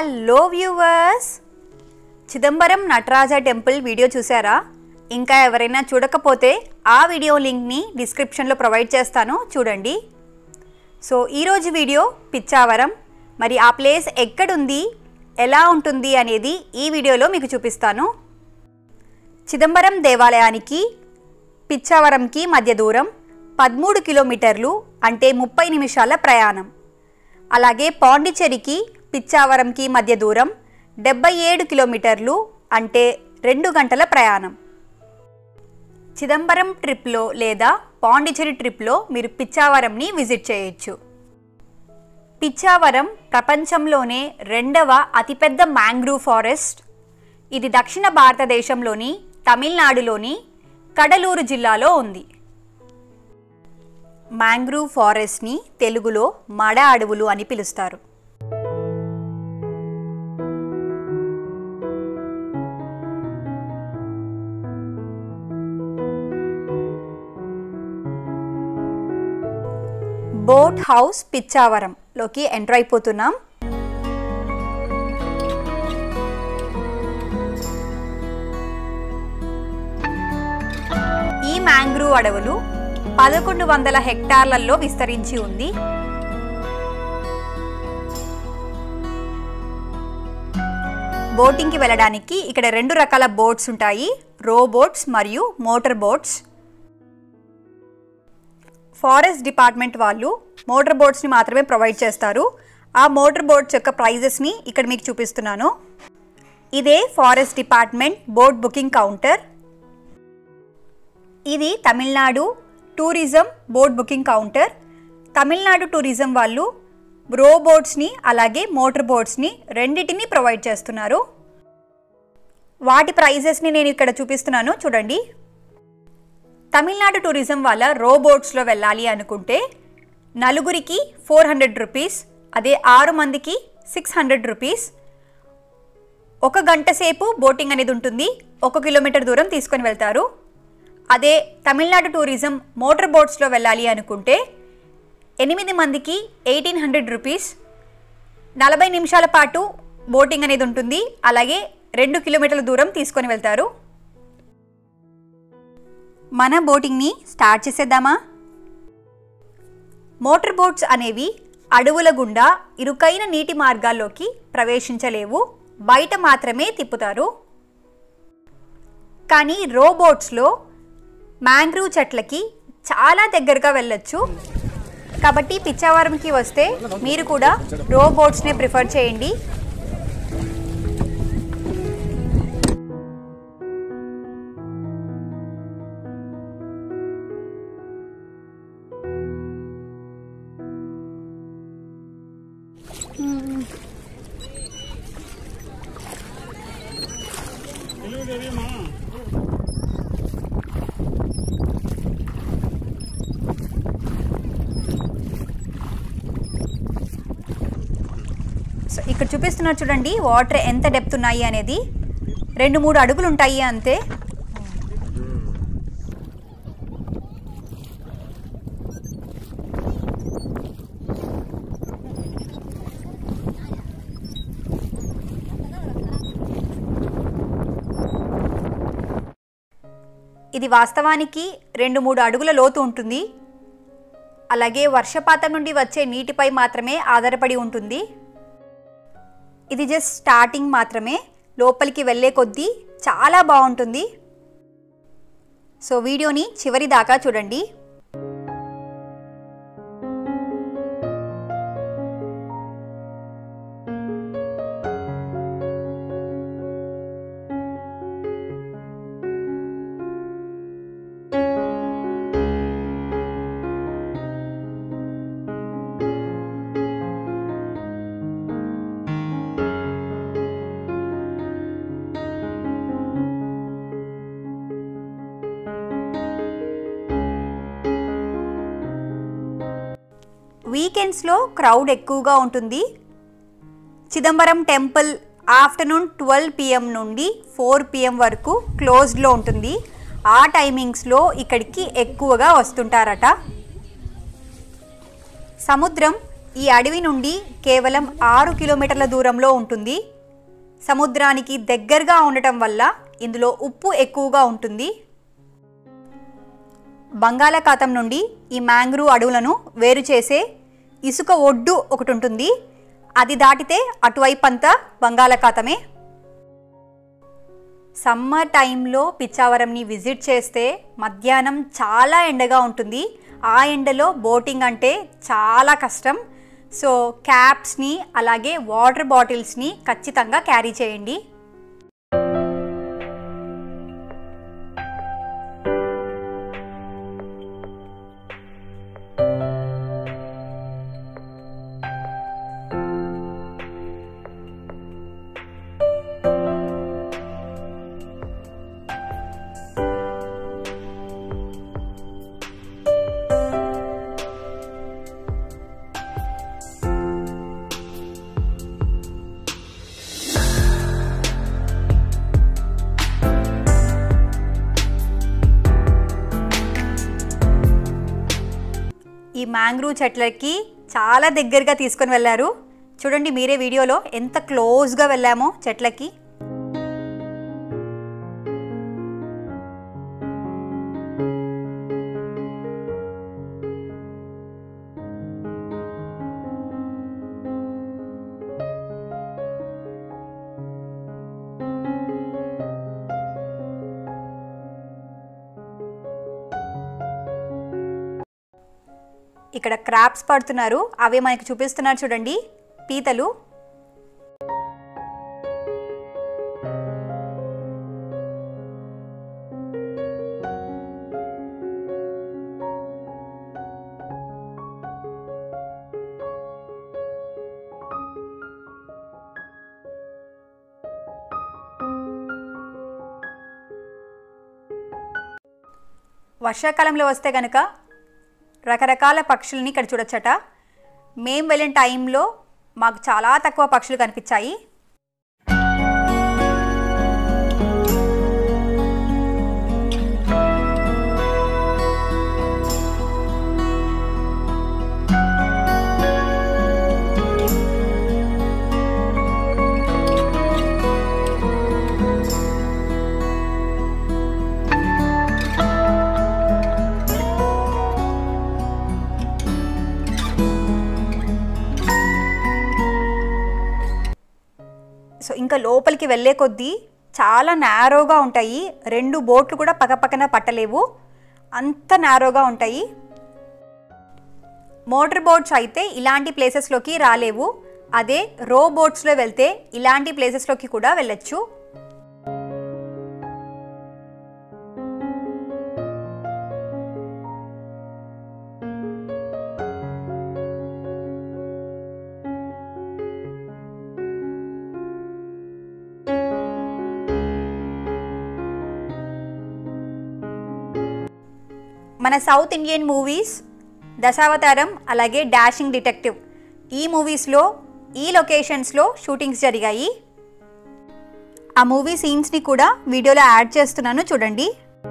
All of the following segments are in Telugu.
hello viewers Chidambaram Nataraja temple video చూసారా ఇంకా ఎవరైనా చూడకపోతే ఆ వీడియో లింక్ని డిస్క్రిప్షన్లో ప్రొవైడ్ చేస్తాను చూడండి సో ఈరోజు వీడియో పిచ్చావరం మరి ఆ ప్లేస్ ఎక్కడుంది ఎలా ఉంటుంది అనేది ఈ వీడియోలో మీకు చూపిస్తాను చిదంబరం దేవాలయానికి పిచ్చావరంకి మధ్య దూరం పదమూడు కిలోమీటర్లు అంటే ముప్పై నిమిషాల ప్రయాణం అలాగే పాండిచ్చేరికి పిచ్చావరంకి మధ్య దూరం డెబ్బై ఏడు కిలోమీటర్లు అంటే రెండు గంటల ప్రయాణం చిదంబరం ట్రిప్లో లేదా పాండిచ్చేరి ట్రిప్లో మీరు పిచ్చావరంని విజిట్ చేయొచ్చు పిచ్చావరం ప్రపంచంలోనే రెండవ అతిపెద్ద మ్యాంగ్రూవ్ ఫారెస్ట్ ఇది దక్షిణ భారతదేశంలోని తమిళనాడులోని కడలూరు జిల్లాలో ఉంది మ్యాంగ్రూవ్ ఫారెస్ట్ని తెలుగులో మడ అడవులు అని పిలుస్తారు బోట్ హౌస్ పిచ్చావరంలోకి ఎంటర్ అయిపోతున్నాం ఈ మ్యాంగ్రూవ్ అడవులు పదకొండు వందల హెక్టార్లలో విస్తరించి ఉంది బోటింగ్కి వెళ్ళడానికి ఇక్కడ రెండు రకాల బోట్స్ ఉంటాయి రో బోట్స్ మరియు మోటార్ బోట్స్ ఫారెస్ట్ డిపార్ట్మెంట్ వాళ్ళు మోటార్ బోట్స్ని మాత్రమే ప్రొవైడ్ చేస్తారు ఆ మోటార్ బోట్స్ యొక్క ప్రైజెస్ని ఇక్కడ మీకు చూపిస్తున్నాను ఇదే forest department boat booking counter ఇది Tamil Nadu tourism boat booking counter Tamil Nadu tourism వాళ్ళు రో బోట్స్ని అలాగే మోటార్ బోట్స్ని రెండిటిని ప్రొవైడ్ చేస్తున్నారు వాటి ప్రైజెస్ని నేను ఇక్కడ చూపిస్తున్నాను చూడండి తమిళనాడు టూరిజం వాళ్ళ రో బోట్స్లో వెళ్ళాలి అనుకుంటే నలుగురికి ఫోర్ హండ్రెడ్ రూపీస్ అదే ఆరు మందికి సిక్స్ హండ్రెడ్ రూపీస్ ఒక గంట సేపు బోటింగ్ అనేది ఉంటుంది ఒక కిలోమీటర్ దూరం తీసుకొని వెళ్తారు అదే తమిళనాడు టూరిజం మోటార్ బోట్స్లో వెళ్ళాలి అనుకుంటే ఎనిమిది మందికి ఎయిటీన్ హండ్రెడ్ రూపీస్ నలభై నిమిషాల పాటు బోటింగ్ అనేది ఉంటుంది అలాగే రెండు కిలోమీటర్ల దూరం తీసుకొని వెళ్తారు మన బోటింగ్ని స్టార్ట్ చేసేద్దామా మోటార్ బోట్స్ అనేవి అడవుల గుండా ఇరుకైన నీటి మార్గాల్లోకి ప్రవేశించలేవు బయట మాత్రమే తిప్పుతారు కానీ రోబోట్స్లో మ్యాంగ్రూవ్ చెట్లకి చాలా దగ్గరగా వెళ్ళొచ్చు కాబట్టి పిచ్చావరంకి వస్తే మీరు కూడా రోబోట్స్నే ప్రిఫర్ చేయండి సో ఇక్కడ చూపిస్తున్నారు చూడండి వాటర్ ఎంత డెప్త్ ఉన్నాయి అనేది రెండు మూడు అడుగులు ఉంటాయి అంతే ఇది వాస్తవానికి రెండు మూడు అడుగుల లోతు ఉంటుంది అలాగే వర్షపాతం నుండి వచ్చే నీటిపై మాత్రమే ఆధారపడి ఉంటుంది ఇది జస్ట్ స్టార్టింగ్ మాత్రమే లోపలికి వెళ్ళే కొద్దీ చాలా బాగుంటుంది సో వీడియోని చివరి దాకా చూడండి వీకెండ్స్లో క్రౌడ్ ఎక్కువగా ఉంటుంది Chidambaram temple afternoon twelve PM నుండి ఫోర్ పిఎం వరకు క్లోజ్డ్లో ఉంటుంది ఆ టైమింగ్స్లో ఇక్కడికి ఎక్కువగా వస్తుంటారట సముద్రం ఈ అడవి నుండి కేవలం ఆరు కిలోమీటర్ల దూరంలో ఉంటుంది సముద్రానికి దగ్గరగా ఉండటం వల్ల ఇందులో ఉప్పు ఎక్కువగా ఉంటుంది బంగాళాఖాతం నుండి ఈ మ్యాంగ్రూవ్ అడవులను వేరు చేసే ఇసుక ఒడ్డు ఒకటి ఉంటుంది అది దాటితే అటువైపు అంతా బంగాళాఖాతమే సమ్మర్ టైంలో పిచ్చావరంని విజిట్ చేస్తే మధ్యాహ్నం చాలా ఎండగా ఉంటుంది ఆ ఎండలో బోటింగ్ అంటే చాలా కష్టం సో క్యాప్స్ని అలాగే వాటర్ బాటిల్స్ని ఖచ్చితంగా క్యారీ చేయండి ఈ మ్యాంగ్రూవ్ చెట్లకి చాలా దగ్గరగా తీసుకొని వెళ్ళారు చూడండి మీరే వీడియోలో ఎంత క్లోజ్గా వెళ్ళామో చెట్లకి ఇక్కడ క్రాప్స్ పడుతున్నారు అవే మనకి చూపిస్తున్నారు చూడండి పీతలు వర్షాకాలంలో వస్తే కనుక రకరకాల పక్షుల్ని ఇక్కడ చూడొచ్చట మేము వెళ్ళిన టైంలో మాకు చాలా తక్కువ పక్షులు కనిపించాయి సో ఇంకా లోపలికి వెళ్ళే కొద్దీ చాలా నేరోగా ఉంటాయి రెండు బోట్లు కూడా పక్కపక్కన పట్టలేవు అంత నేరోగా ఉంటాయి మోటార్ బోట్స్ అయితే ఇలాంటి ప్లేసెస్లోకి రాలేవు అదే రో బోట్స్లో వెళ్తే ఇలాంటి ప్లేసెస్లోకి కూడా వెళ్ళొచ్చు మన సౌత్ ఇండియన్ మూవీస్ దశావతారం అలాగే డాషింగ్ డిటెక్టివ్ ఈ మూవీస్లో ఈ లొకేషన్స్లో షూటింగ్స్ జరిగాయి ఆ మూవీ సీన్స్ని కూడా వీడియోలో యాడ్ చేస్తున్నాను చూడండి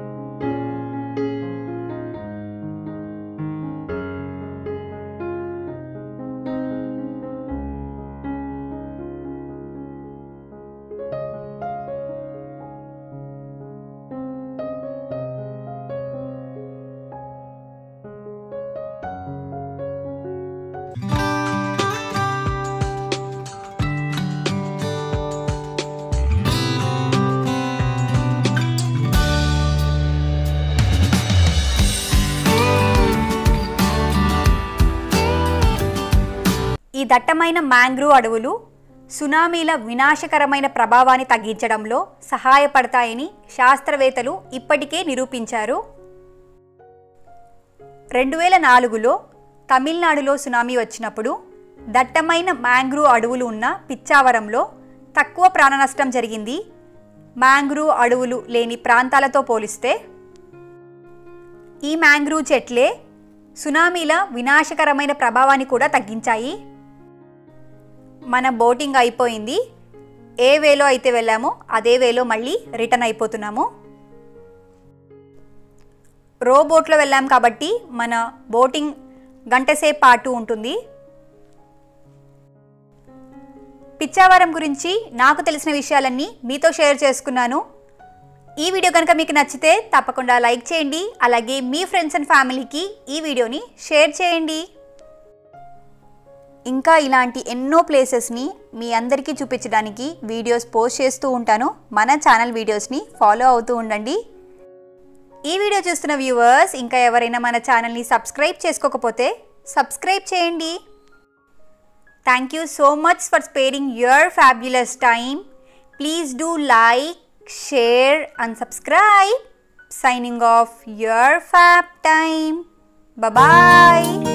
ఈ దట్టమైన మ్యాంగ్రూవ్ అడవులు సునామీల వినాశకరమైన ప్రభావాన్ని తగ్గించడంలో సహాయపడతాయని శాస్త్రవేత్తలు ఇప్పటికే నిరూపించారు రెండు వేల నాలుగులో తమిళనాడులో సునామీ వచ్చినప్పుడు దట్టమైన మ్యాంగ్రూవ్ అడవులు ఉన్న పిచ్చావరంలో తక్కువ ప్రాణనష్టం జరిగింది మ్యాంగ్రూవ్ అడవులు లేని ప్రాంతాలతో పోలిస్తే ఈ మ్యాంగ్రూవ్ చెట్లే సునామీల వినాశకరమైన ప్రభావాన్ని కూడా తగ్గించాయి మన బోటింగ్ అయిపోయింది ఏ వేలో అయితే వెళ్ళామో అదే వేలో మళ్ళీ రిటర్న్ అయిపోతున్నాము రో బోట్లో వెళ్ళాం కాబట్టి మన బోటింగ్ గంట సేపు పాటు ఉంటుంది పిచ్చావరం గురించి నాకు తెలిసిన విషయాలన్నీ మీతో షేర్ చేసుకున్నాను ఈ వీడియో కనుక మీకు నచ్చితే తప్పకుండా లైక్ చేయండి అలాగే మీ ఫ్రెండ్స్ అండ్ ఫ్యామిలీకి ఈ వీడియోని షేర్ చేయండి ఇంకా ఇలాంటి ఎన్నో ప్లేసెస్ని మీ అందరికీ చూపించడానికి వీడియోస్ పోస్ట్ చేస్తూ ఉంటాను మన ఛానల్ వీడియోస్ని ఫాలో అవుతూ ఉండండి ఈ వీడియో చూస్తున్న వ్యూవర్స్ ఇంకా ఎవరైనా మన ఛానల్ని సబ్స్క్రైబ్ చేసుకోకపోతే సబ్స్క్రైబ్ చేయండి thank you so much for sparing your fabulous time please do like share and subscribe signing off your fab time bye